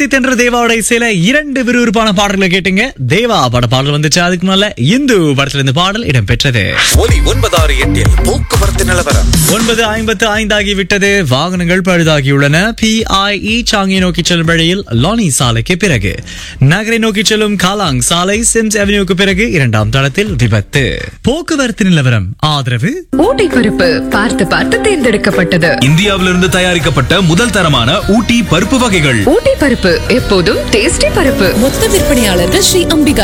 இசை தென்ற தேவாவோட இசையில இரண்டு விறுவிறுப்பான பாடல்களை கேட்டீங்க தேவா பட பாடல் வந்துச்சு அதுக்கு முன்னால இந்து படத்துல இருந்து பாடல் இடம்பெற்றது ஒலி ஒன்பதாறு எட்டில் போக்குவரத்து நிலவரம் ஒன்பது ஐம்பத்து ஐந்தாகி விட்டது வாகனங்கள் பழுதாகியுள்ளன பிஐஇ சாங்கி நோக்கி செல்லும் வழியில் லானி சாலைக்கு பிறகு நகரை நோக்கி செல்லும் காலாங் சாலை சிம்ஸ் அவென்யூக்கு பிறகு இரண்டாம் தளத்தில் விபத்து போக்குவரத்து நிலவரம் ஆதரவு ஊட்டி பருப்பு பார்த்து பார்த்து தேர்ந்தெடுக்கப்பட்டது இந்தியாவிலிருந்து தயாரிக்கப்பட்ட முதல் தரமான ஊட்டி பருப்பு வகைகள் ஊட்டி பருப்பு எப்போதும் டேஸ்டி பருப்பு மொத்த விற்பனையாளர்கள் ஸ்ரீ அம்பிகா